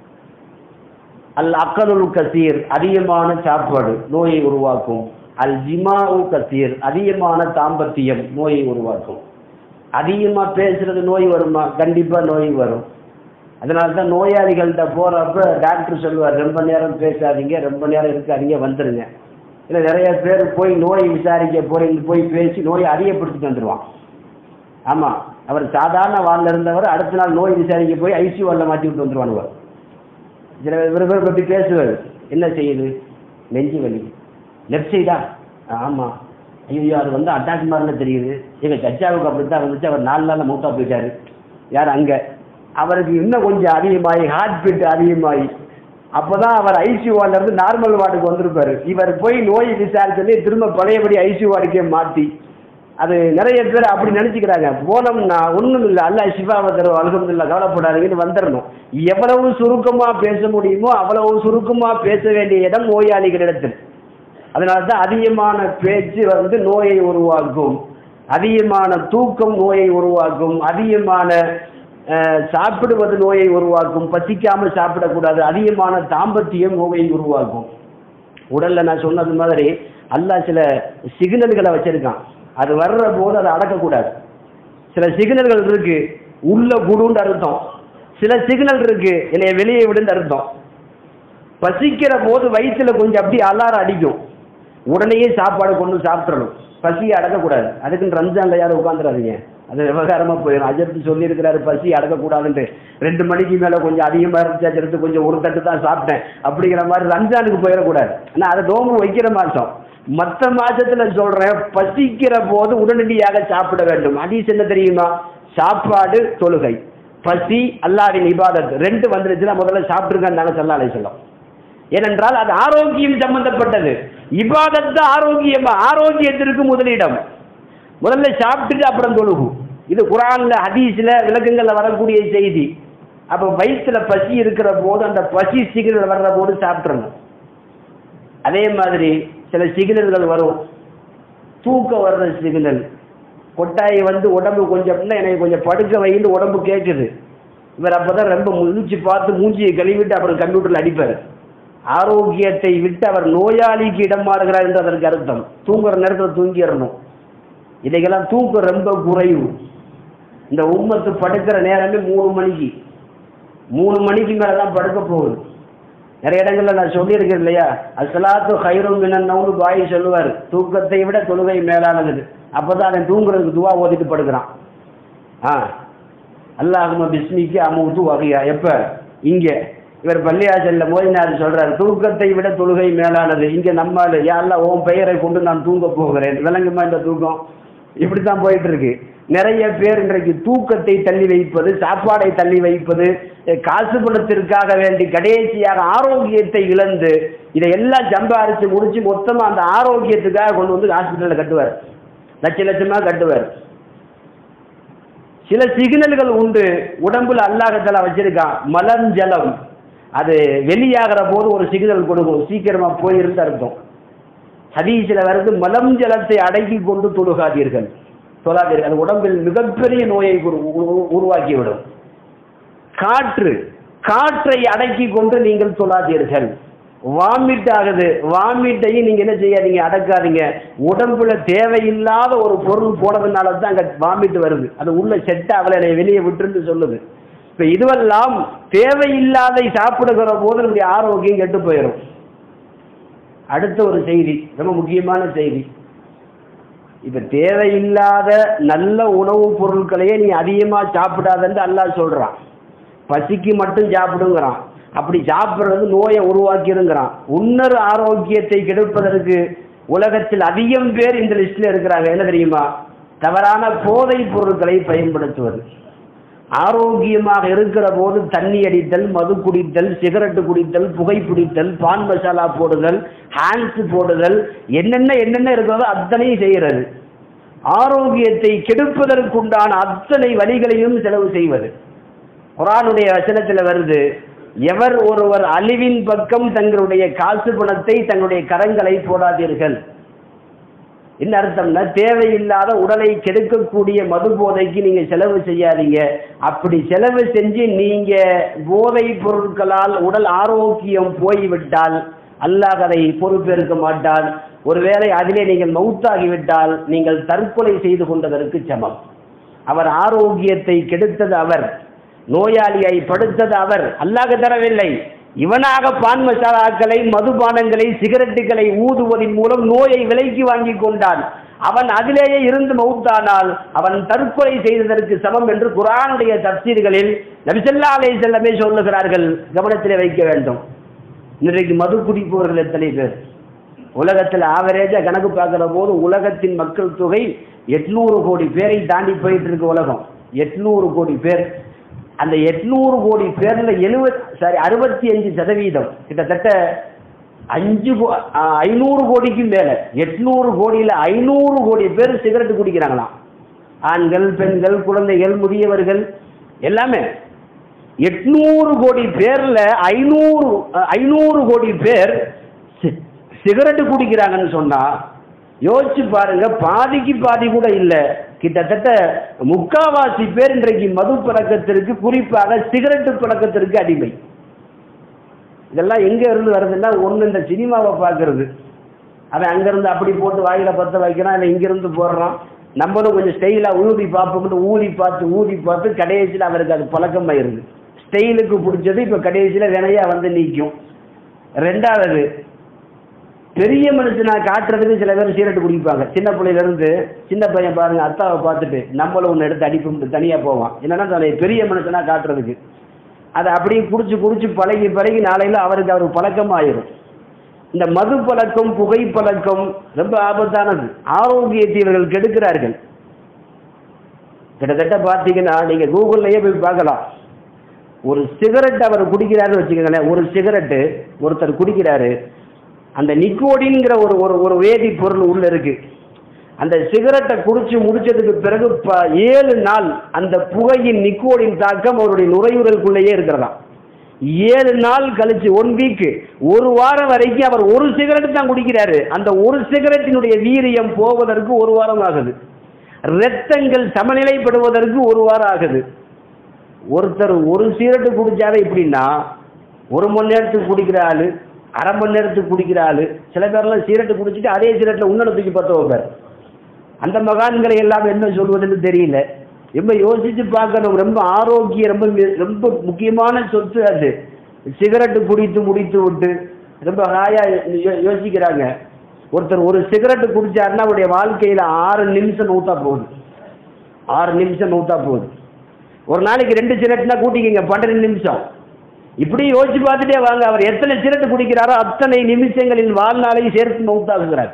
அல் அக்கலுல் கசீர் அதிகமான சாப்பாடு நோயை உருவாக்கும் அல் ஜிமாவு கசீர் அதிகமான தாம்பத்தியம் நோயை உருவாக்கும் அதிகமாக பேசுறது நோய் வருமா கண்டிப்பாக நோய் வரும் அதனால தான் நோயாளிகள்கிட்ட போகிறப்ப டாக்டர் சொல்லுவார் ரொம்ப நேரம் பேசாதீங்க ரொம்ப நேரம் இருக்காதீங்க வந்துடுங்க இல்லை நிறைய பேர் போய் நோய் விசாரிக்க போகிறீங்க போய் பேசி நோயை அதிகப்படுத்திட்டு வந்துடுவான் ஆமாம் அவர் சாதாரண வார்டில் இருந்தவர் அடுத்த நாள் நோய் விசாரிக்க போய் ஐசியூ வார்டில் மாட்டி விட்டு வந்துருவானுவர் சில இவர் பேர் பற்றி பேசுவார் என்ன செய்யுது நெஞ்சு வலி லெஃப்ட் சைடா ஆமாம் ஐயோ அது வந்து அட்டாக் மாதிரில தெரியுது எங்கள் சச்சாவுக்கு அப்படி தான் வந்துச்சு அவர் நாலு நாளில் மூத்தா போயிட்டாரு யார் அங்கே அவருக்கு இன்னும் கொஞ்சம் அதிகமாகி ஹார்ட் பீட் அதிகமாகி அப்போ தான் அவர் ஐசியூ வார்டிலேருந்து நார்மல் வார்டுக்கு வந்திருப்பார் இவர் போய் நோய் விசாரிச்சோன்னே திரும்ப பழையபடி ஐசியூ வார்டுக்கே மாற்றி அது நிறைய பேர் அப்படி நினச்சிக்கிறாங்க போனோம்னா ஒன்றும் இல்லை அல்லா சிவாவை தரும் அலகம்தில்ல கவலைப்படாதீங்கன்னு வந்துடணும் எவ்வளவு சுருக்கமாக பேச முடியுமோ அவ்வளவு சுருக்கமாக பேச வேண்டிய இடம் நோயாளிகளிடத்தில் அதனால தான் அதிகமான பேச்சு வந்து நோயை உருவாக்கும் அதிகமான தூக்கம் நோயை உருவாக்கும் அதிகமான சாப்பிடுவது நோயை உருவாக்கும் பசிக்காமல் சாப்பிடக்கூடாது அதிகமான தாம்பத்தியம் நோயை உருவாக்கும் உடலில் நான் சொன்னது மாதிரி அல்லாஹ் சில சிக்னல்களை வச்சுருக்கான் அது வர்ற போது அதை அடக்கக்கூடாது சில சிக்னல்கள் இருக்கு உள்ள குடுன்னு அர்த்தம் சில சிக்னல் இருக்கு என்னைய வெளியே விடுன்னு அர்த்தம் பசிக்கிற போது வயிற்றுல கொஞ்சம் அப்படியே அலாரம் அடிக்கும் உடனேயே சாப்பாடு கொண்டு சாப்பிட்றணும் பசியை அடக்கக்கூடாது அதுக்குன்னு ரம்ஜான்ல யாரும் உட்காந்துடாதீங்க அது விவகாரமா போயிடும் அஜர்த்து சொல்லியிருக்கிறாரு பசி அடக்கக்கூடாதுன்ட்டு ரெண்டு மணிக்கு மேல கொஞ்சம் அதிகமா இருந்துச்சு அஜர்த்து கொஞ்சம் ஒரு தட்டு தான் சாப்பிட்டேன் அப்படிங்கிற மாதிரி ரம்ஜானுக்கு போயிடக்கூடாது ஆனா அதை நோம்பு வைக்கிற மாசம் மற்ற மாசத்துல சொல்றேன் பசிக்கிற போது உடனடியாக சாப்பிட வேண்டும் ஹதீஸ் என்ன தெரியுமா சாப்பாடு தொழுகை பசி அல்லாவின் இபாதத் ரெண்டு வந்துருச்சுன்னா முதல்ல சாப்பிட்டுருக்காங்க சல்லா அலை சொல்லம் ஏனென்றால் அது ஆரோக்கியம் சம்பந்தப்பட்டது இபாதத்து ஆரோக்கியமா ஆரோக்கியத்திற்கு முதலிடம் முதல்ல சாப்பிட்டுட்டு அப்புறம் தொழுகு இது குரான்ல ஹதீஸ்ல விளக்கங்கள்ல வரக்கூடிய செய்தி அப்ப வயிற்றுல பசி இருக்கிற போது அந்த பசி சிகிரல் வர்ற போது சாப்பிட்றணும் அதே மாதிரி சில சிக்னல்கள் வரும் தூக்கம் வர்ற சிக்னல் கொட்டாய் வந்து உடம்பு கொஞ்சம் இன்னும் எனக்கு கொஞ்சம் படுக்க வைன்னு உடம்பு கேட்குது இவர் அப்பதான் ரொம்ப முழிச்சு பார்த்து மூஞ்சியை கழுவிட்டு அப்புறம் கம்ப்யூட்டர்ல அடிப்பார் ஆரோக்கியத்தை விட்டு அவர் நோயாளிக்கு இடம் மாறுகிறார் என்று அதற்கு அர்த்தம் தூங்குற நேரத்தில் தூங்கிடணும் இதைக்கெல்லாம் தூக்கம் ரொம்ப குறைவு இந்த உம்மத்து படுக்கிற நேரமே மூணு மணிக்கு மூணு மணிக்கு மேலே தான் படுக்க போகுது நிறைய இடங்கள்ல நான் சொல்லியிருக்கேன் இல்லையா அசலாத்து ஹைரும் மினன்னவுன்னு பாய் சொல்லுவார் தூக்கத்தை விட தொழுகை மேலானது அப்பதான் அவன் தூங்குறதுக்கு துவா ஓதிட்டு படுக்கிறான் ஆ அல்லாஹும பிஸ்மிக்கு அமுத்து வகையா எப்ப இங்க இவர் பள்ளியாசல்ல மோதினார் சொல்றாரு தூக்கத்தை விட தொழுகை மேலானது இங்க நம்மால் யாரெல்லாம் உன் பெயரை கொண்டு நான் தூங்க போகிறேன் விளங்குமா இந்த தூக்கம் இப்படித்தான் போயிட்டு இருக்கு நிறைய பேர் இன்றைக்கு தூக்கத்தை தள்ளி வைப்பது சாப்பாடை தள்ளி வைப்பது காசு பணத்திற்காக வேண்டி கடைசியாக ஆரோக்கியத்தை இழந்து இதை எல்லாம் சம்பாரிச்சு முடிச்சு மொத்தமா அந்த ஆரோக்கியத்துக்காக கொண்டு வந்து ஹாஸ்பிட்டலில் கட்டுவார் லட்ச லட்சமா கட்டுவார் சில சிக்னல்கள் உண்டு உடம்புல அல்லாஹத்தால வச்சிருக்கான் மலம் ஜலம் அது வெளியாகிற போது ஒரு சிக்னல் கொடுக்கும் சீக்கிரமா போயிருந்து அர்த்தம் ஹதீஸில் வருது மலம் ஜலத்தை அடக்கி கொண்டு தொழுகாதீர்கள் தொழாதீர்கள் அது உடம்பில் மிகப்பெரிய நோயை உரு- உரு- உருவாக்கிவிடும் காற்று காற்றை அடக்கி கொண்டு நீங்கள் தொழாதீர்கள் வாமிட் ஆகுது வாமிட்டையும் நீங்க என்ன செய்யாதீங்க அடக்காதீங்க உடம்புல தேவையில்லாத ஒரு பொருள் போனதுனால தான் அங்க வாமிட் வருது அது உள்ள செட் ஆகல என்னை வெளியே விட்டுருந்து சொல்லுது இப்ப இதுவெல்லாம் தேவையில்லாதை சாப்பிடுகிற போது நம்முடைய ஆரோக்கியம் கெட்டு போயிடும் அடுத்த ஒரு செய்தி ரொம்ப முக்கியமான செய்தி இப்ப தேவையில்லாத நல்ல உணவுப் பொருட்களையே நீ அதிகமா சாப்பிடாதன்னு அல்லாஹ் சொல்றான் பசிக்கு மட்டும் சாப்பிடுங்கிறான் அப்படி சாப்பிடுறது நோயை உருவாக்கிருங்கிறான் உன்னர் ஆரோக்கியத்தை கெடுப்பதற்கு உலகத்தில் அதிகம் பேர் இந்த லிஸ்ட்ல இருக்கிறாங்க என்ன தெரியுமா தவறான போதைப் பொருட்களை பயன்படுத்துவது ஆரோக்கியமாக இருக்கிற போது தண்ணி அடித்தல் மது குடித்தல் சிகரெட்டு குடித்தல் புகை பிடித்தல் பான் மசாலா போடுதல் ஹேண்ட்ஸ் போடுதல் என்னென்ன என்னென்ன இருக்கிறதோ அத்தனையும் செய்கிறது ஆரோக்கியத்தை கெடுப்பதற்குண்டான அத்தனை வழிகளையும் செலவு செய்வது குரானுடைய வசனத்தில் வருது எவர் ஒருவர் அழிவின் பக்கம் தங்களுடைய காசு பணத்தை தங்களுடைய கரங்களை போடாதீர்கள் என்ன அர்த்தம்னா தேவையில்லாத உடலை கெடுக்கக்கூடிய மது போதைக்கு நீங்க செலவு செய்யாதீங்க அப்படி செலவு செஞ்சு நீங்க போதை பொருட்களால் உடல் ஆரோக்கியம் போய்விட்டால் அல்லாஹ் அதை பொறுப்பேற்க மாட்டான் ஒருவேளை அதிலே நீங்கள் மௌத்தாகிவிட்டால் நீங்கள் தற்கொலை செய்து கொண்டதற்கு சமம் அவர் ஆரோக்கியத்தை கெடுத்தது அவர் நோயாளியை படுத்தது அவர் அல்லாஹ் தரவில்லை இவனாக பான் மசாலாக்களை மதுபானங்களை சிகரெட்டுகளை ஊதுவதன் மூலம் நோயை விலைக்கு வாங்கி கொண்டான் அவன் அதிலேயே இருந்து மௌத்தானால் அவன் தற்கொலை செய்ததற்கு சமம் என்று குரானுடைய தப்சீர்களில் நபிசல்லா அலை செல்லமே சொல்லுகிறார்கள் கவனத்திலே வைக்க வேண்டும் இன்றைக்கு மது குடிப்பவர்கள் எத்தனை பேர் உலகத்தில் ஆவரேஜா கணக்கு பார்க்கிற போது உலகத்தின் மக்கள் தொகை எட்நூறு கோடி பேரை தாண்டி போயிட்டு இருக்கு உலகம் எட்நூறு கோடி பேர் அந்த எட்நூறு கோடி பேர்ல எழுபது சாரி அறுபத்தி அஞ்சு சதவீதம் கிட்டத்தட்ட அஞ்சு கோ- ஆ, ஐநூறு கோடிக்கும் மேல எட்நூறு கோடியில ஐநூறு கோடி பேர் சிகரெட் குடிக்கிறாங்களாம் ஆண்கள் பெண்கள் குழந்தைகள் முதியவர்கள் எல்லாமே எட்நூறு கோடி பேர்ல ஐநூறு ஐநூறு கோடி பேர் சி- சிகரெட் குடிக்கிறாங்கன்னு சொன்னா யோசிச்சு பாருங்க பாதிக்கு பாதி கூட இல்ல கிட்டத்தட்ட முக்காவாசி பேர் இன்றைக்கு மது பழக்கத்திற்கு குறிப்பாக சிகரெட் பழக்கத்திற்கு அடிமை இதெல்லாம் எங்க இருந்து வருதுன்னா ஒண்ணு இந்த சினிமாவை பார்க்கறது அவன் அங்கிருந்து அப்படி போட்டு வாயில பத்த வைக்கிறான் இல்லை இங்கிருந்து போடுறான் நம்மளும் கொஞ்சம் ஸ்டைலாக ஊதி பார்ப்போம்னு ஊதி பார்த்து ஊதி பார்த்து கடைசியில் அவருக்கு அது பழக்கமாயிருது ஸ்டைலுக்கு பிடிச்சது இப்போ கடைசியில் வினையா வந்து நிற்கும் ரெண்டாவது பெரிய மனுஷனா காட்டுறதுக்கு சில பேர் சீரட்டு குடிப்பாங்க சின்ன பிள்ளையில இருந்து சின்ன பையன் பாருங்க அத்தாவை பார்த்துட்டு நம்மளும் ஒன்று எடுத்து அடிப்பு தனியா போவான் என்னன்னா தன்னை பெரிய மனுஷனா காட்டுறதுக்கு அதை அப்படியே குடிச்சு குடிச்சு பழகி பழகி நாளையில அவருக்கு அவருக்கு பழக்கமாயிரும் இந்த மது பழக்கம் புகை பழக்கம் ரொம்ப ஆபத்தானது ஆரோக்கியத்தை இவர்கள் கெடுக்கிறார்கள் கிட்டத்தட்ட பார்த்தீங்கன்னா நீங்க கூகுள்லயே போய் பார்க்கலாம் ஒரு சிகரெட் அவர் குடிக்கிறாருன்னு வச்சுக்கோங்களேன் ஒரு சிகரெட்டு ஒருத்தர் குடிக்கிறாரு அந்த நிக்கோடின்ங்கிற ஒரு ஒரு ஒரு வேதி பொருள் உள்ள இருக்கு அந்த சிகரெட்டை குடிச்சு முடிச்சதுக்கு பிறகு ப- ஏழு நாள் அந்த புகையின் நிக்கோடின் தாக்கம் அவருடைய நுரையீரலுக்குள்ளேயே இருக்கிறதாம் ஏழு நாள் கழிச்சு ஒன் வீக் ஒரு வாரம் வரைக்கும் அவர் ஒரு சிகரெட் தான் குடிக்கிறாரு அந்த ஒரு சிகரெட்டினுடைய வீரியம் போவதற்கு ஒரு வாரம் ஆகுது இரத்தங்கள் சமநிலைப்படுவதற்கு ஒரு வாரம் ஆகுது ஒருத்தர் ஒரு சிகரெட்டு குடிச்சாவே இப்படின்னா ஒரு மணி நேரத்துக்கு குடிக்கிற ஆளு அரை மணி நேரத்துக்கு குடிக்கிற ஆளு சில பேர்லாம் சிகரெட்டு குடிச்சிட்டு அதே சிகரெட்டில் உன்னட தூக்கி பற்ற வைப்பார் அந்த மகான்களை எல்லாம் என்ன சொல்வதுன்னு தெரியல ரொம்ப யோசிச்சு பார்க்கணும் ரொம்ப ஆரோக்கியம் ரொம்ப மி- ரொம்ப முக்கியமான சொத்து அது சிகரெட்டு குடித்து முடித்து விட்டு ரொம்ப ஹாயா யோ- யோசிக்கிறாங்க ஒருத்தர் ஒரு சிகரெட்டு குடிச்சாருன்னா அவருடைய வாழ்க்கையில ஆறு நிமிஷம் நூத்தா போகுது ஆறு நிமிஷம் நூத்தா போகுது ஒரு நாளைக்கு ரெண்டு சிகரெட்னா கூட்டிக்கிங்க பன்னெண்டு நிமிஷம் இப்படி யோசிச்சு பார்த்துட்டே வாங்க அவர் எத்தனை சிகரெட்டு குடிக்கிறாரோ அத்தனை நிமிஷங்களின் வாழ்நாளை சேர்த்து மௌத்தாக்குகிறார்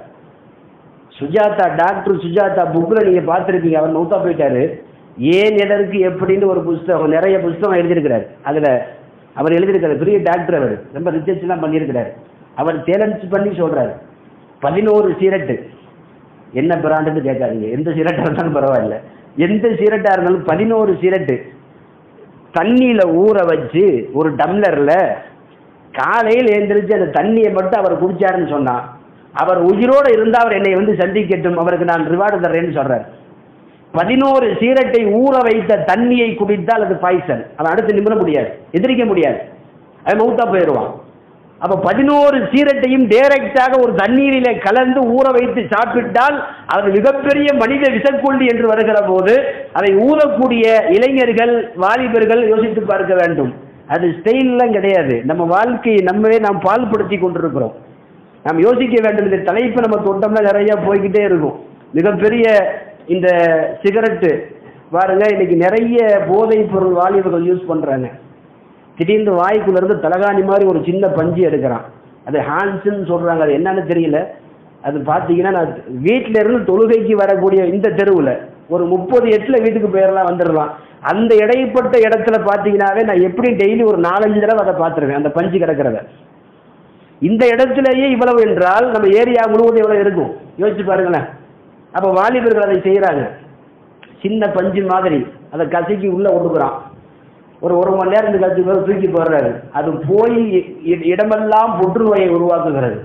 சுஜாதா டாக்டர் சுஜாதா புக்கில் நீங்கள் பார்த்துருப்பீங்க அவர் மௌத்தா போயிட்டாரு ஏன் எதற்கு எப்படின்னு ஒரு புஸ்தகம் நிறைய புஸ்தகம் எழுதியிருக்கிறார் அதில் அவர் எழுதியிருக்கிறார் பெரிய டாக்டர் அவர் ரொம்ப ரிசர்ச்லாம் பண்ணியிருக்கிறார் அவர் சேலஞ்ச் பண்ணி சொல்றாரு பதினோரு சீரட்டு என்ன பிராண்டுன்னு கேட்காதீங்க எந்த சீரட்டாக இருந்தாலும் பரவாயில்ல எந்த சீரட்டாக இருந்தாலும் பதினோரு சீரட்டு தண்ணியில் ஊற வச்சு ஒரு டம்ளரில் காலையில் எழுந்திரிச்சு அந்த தண்ணியை மட்டும் அவர் குடிச்சாருன்னு சொன்னா அவர் உயிரோடு இருந்தால் அவர் என்னை வந்து சந்திக்கட்டும் அவருக்கு நான் ரிவார்டு தர்றேன்னு சொல்றார் பதினோரு சீரட்டை ஊற வைத்த தண்ணியை குடித்தால் அது பாய்சன் அவன் அடுத்து நிமிர முடியாது எதிரிக்க முடியாது அவன் மௌத்தா போயிடுவான் அப்ப பதினோரு சீரட்டையும் டைரக்டாக ஒரு தண்ணீரிலே கலந்து ஊற வைத்து சாப்பிட்டால் அது மிகப்பெரிய மனித விஷக்கொல்லி என்று வருகிற போது அதை ஊதக்கூடிய இளைஞர்கள் வாலிபர்கள் யோசித்து பார்க்க வேண்டும் அது ஸ்டைல்லாம் கிடையாது நம்ம வாழ்க்கையை நம்மவே நாம் பால்படுத்தி கொண்டிருக்கிறோம் நாம் யோசிக்க வேண்டும் இந்த தலைப்பு நம்ம தொட்டோம்னா நிறைய போய்கிட்டே இருக்கும் மிகப்பெரிய இந்த சிகரெட்டு பாருங்க இன்னைக்கு நிறைய போதைப் பொருள் வாலிபர்கள் யூஸ் பண்றாங்க திடீர்னு வாய்க்குள்ள இருந்து தலகாணி மாதிரி ஒரு சின்ன பஞ்சு எடுக்கிறான் அது ஹான்ஸ்ன்னு சொல்றாங்க அது என்னன்னு தெரியல அது பார்த்தீங்கன்னா நான் வீட்டில இருந்து தொழுகைக்கு வரக்கூடிய இந்த தெருவில் ஒரு முப்பது எட்டுல வீட்டுக்கு போயிடலாம் வந்துடலாம் அந்த இடைப்பட்ட இடத்துல பார்த்தீங்கன்னாவே நான் எப்படி டெய்லி ஒரு நாலஞ்சு தடவை அதை பார்த்துருவேன் அந்த பஞ்சு கிடக்கிறத இந்த இடத்துலயே இவ்வளவு என்றால் நம்ம ஏரியா முழுவதும் எவ்வளவு இருக்கும் யோசிச்சு பாருங்களேன் அப்போ வாலிபர்கள் அதை செய்கிறாங்க சின்ன பஞ்சு மாதிரி அதை கசக்கி உள்ள ஒடுக்குறான் ஒரு ஒரு மணி நேரம் கழிச்சு பிறகு தூக்கி போடுறாரு அது போய் இ- இ- இடமெல்லாம் புற்றுநோயை உருவாக்குகிறது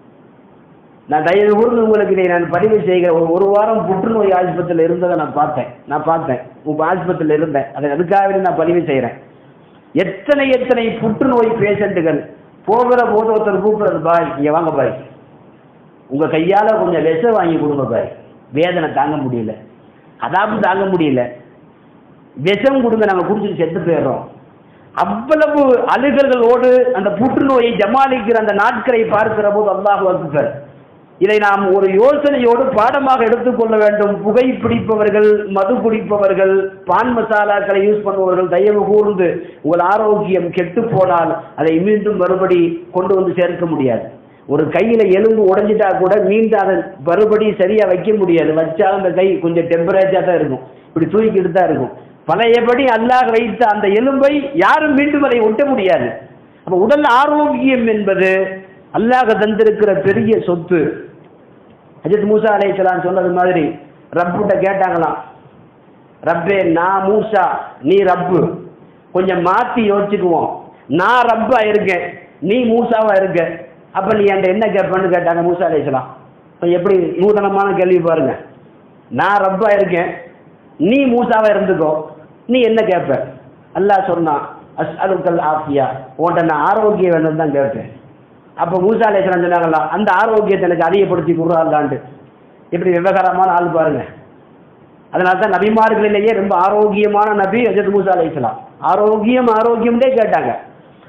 நான் தயவு கூர்ந்து உங்களுக்கு இதை நான் பதிவு செய்கிறேன் ஒரு ஒரு வாரம் புற்றுநோய் ஆஸ்பத்திரியில் இருந்ததை நான் பார்த்தேன் நான் பார்த்தேன் உங்க ஆஸ்பத்திரியில் இருந்தேன் அதை அதுக்காகவே நான் பதிவு செய்கிறேன் எத்தனை எத்தனை புற்றுநோய் பேஷண்ட்டுகள் போகிற போது ஒருத்தர் கூப்பிடுறது பாய் இங்க வாங்க பாய் உங்க கையால கொஞ்சம் விஷம் வாங்கி கொடுங்க பாய் வேதனை தாங்க முடியல அதாவது தாங்க முடியல விஷம் கொடுங்க நாங்க குடிச்சிட்டு செத்து போயிடுறோம் அவ்வளவு அழுகல்களோடு அந்த புற்றுநோயை ஜமாளிக்கிற அந்த நாட்களை பார்க்கிற போது அல்லாஹ் அக்பர் இதை நாம் ஒரு யோசனையோடு பாடமாக எடுத்துக்கொள்ள வேண்டும் புகை பிடிப்பவர்கள் மது குடிப்பவர்கள் பான் மசாலாக்களை யூஸ் பண்ணுபவர்கள் தயவு கூர்ந்து உங்கள் ஆரோக்கியம் கெட்டு போனால் அதை மீண்டும் மறுபடி கொண்டு வந்து சேர்க்க முடியாது ஒரு கையில எலும்பு உடைஞ்சிட்டா கூட மீண்டும் அதை மறுபடி சரியா வைக்க முடியாது வச்சாலும் அந்த கை கொஞ்சம் டெம்பரேச்சரா தான் இருக்கும் இப்படி தூக்கிட்டு தான் இருக்கும் பழையபடி அல்லாஹ் வைத்த அந்த எலும்பை யாரும் மீண்டும் அதை ஒட்ட முடியாது அப்ப உடல் ஆரோக்கியம் என்பது அல்லாஹ் தந்திருக்கிற பெரிய சொத்து அஜித் மூசா அலைஹிஸ்ஸலாம் சொன்னது மாதிரி ரப்புட்ட கேட்டாங்களாம் ரப்பே நான் மூசா நீ ரப்பு கொஞ்சம் மாத்தி யோசிச்சுக்குவோம் நான் ரப்பா இருக்கேன் நீ மூசாவா இருக்க அப்ப நீ என்கிட்ட என்ன கேட்பேன்னு கேட்டாங்க மூசா அலைஹிஸ்ஸலாம் இப்ப எப்படி நூதனமான கேள்வி பாருங்க நான் ரப்பா இருக்கேன் நீ மூசாவா இருந்துக்கோ நீ என்ன கேட்ப அல்லாஹ் சொன்னான் அஸ் அலுக்கல் ஆஃபியா உன்கிட்ட நான் ஆரோக்கியம் வேணும் தான் கேட்பேன் அப்போ மூசா அலைஹிஸ்ஸலாம் சொன்னாங்களா அந்த ஆரோக்கியத்தை எனக்கு அதிகப்படுத்தி கொடுறாங்களான்ட்டு இப்படி விவகாரமான ஆள் பாருங்க அதனால தான் நபிமார்களிலேயே ரொம்ப ஆரோக்கியமான நபி ஹஜரத் மூசா அலைஹிஸ்ஸலாம் ஆரோக்கியம் ஆரோக்கியம்னே கேட்டாங்க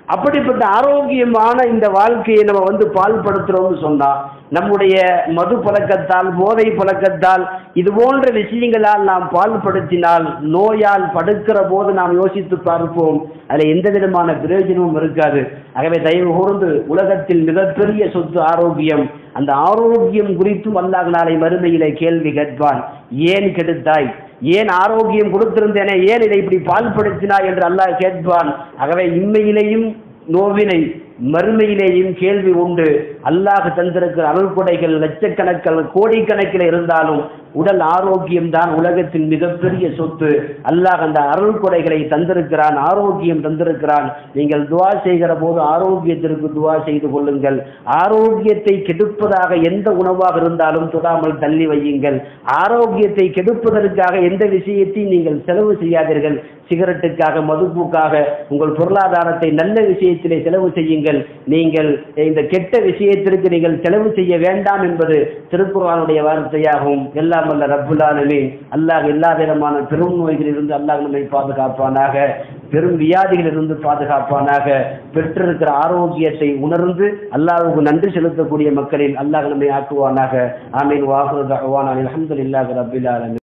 அப்படிப்பட்ட ஆரோக்கியமான இந்த வாழ்க்கையை நம்ம வந்து பால்படுத்துறோம்னு சொன்னா நம்முடைய மது பழக்கத்தால் போதை பழக்கத்தால் இது போன்ற விஷயங்களால் நாம் பால்படுத்தினால் நோயால் படுக்கிற போது நாம் யோசித்து பார்ப்போம் அதில் எந்த விதமான பிரயோஜனமும் இருக்காது ஆகவே தயவு கூர்ந்து உலகத்தில் மிகப்பெரிய சொத்து ஆரோக்கியம் அந்த ஆரோக்கியம் குறித்தும் அல்லாஹ் நாளை மறுமையிலே கேள்வி கேட்பான் ஏன் கெடுத்தாய் ஏன் ஆரோக்கியம் கொடுத்திருந்தேனே ஏன் இதை இப்படி பால்படுத்தினாய் என்று அல்லாஹ் கேட்பான் ஆகவே இம்மையிலேயும் நோவினை மறுமையிலேயும் கேள்வி உண்டு அல்லாஹ் தந்திருக்கிற அருள்கொடைகள் லட்சக்கணக்கில் கோடிக்கணக்கில் இருந்தாலும் உடல் ஆரோக்கியம் தான் உலகத்தின் மிகப்பெரிய சொத்து அல்லாஹ் அந்த அருள் கொடைகளை தந்திருக்கிறான் ஆரோக்கியம் தந்திருக்கிறான் நீங்கள் துவா செய்கிற போது ஆரோக்கியத்திற்கு துவா செய்து கொள்ளுங்கள் ஆரோக்கியத்தை கெடுப்பதாக எந்த உணவாக இருந்தாலும் தொடாமல் தள்ளி வையுங்கள் ஆரோக்கியத்தை கெடுப்பதற்காக எந்த விஷயத்தையும் நீங்கள் செலவு செய்யாதீர்கள் சிகரெட்டுக்காக மதுப்புக்காக உங்கள் பொருளாதாரத்தை நல்ல விஷயத்திலே செலவு செய்யுங்கள் நீங்கள் இந்த கெட்ட விஷயத்திற்கு நீங்கள் செலவு செய்ய வேண்டாம் என்பது திருக்குறானுடைய வார்த்தையாகும் எல்லாம் வல்ல ரப்புல் ஆலமீன் அல்லாஹ் எல்லா விதமான பெரும் நோய்களிலிருந்து அல்லாஹ் நம்மை பாதுகாப்பானாக பெரும் வியாதிகளிலிருந்து பாதுகாப்பானாக பெற்றிருக்கிற ஆரோக்கியத்தை உணர்ந்து அல்லாஹ்வுக்கு நன்றி செலுத்தக்கூடிய மக்களில் அல்லாஹ் நம்மை ஆக்குவானாக ஆமீன் வாஹுரு தஹ்வான் அல்ஹம்துலில்லாஹி ரப்பில் ஆலமீன்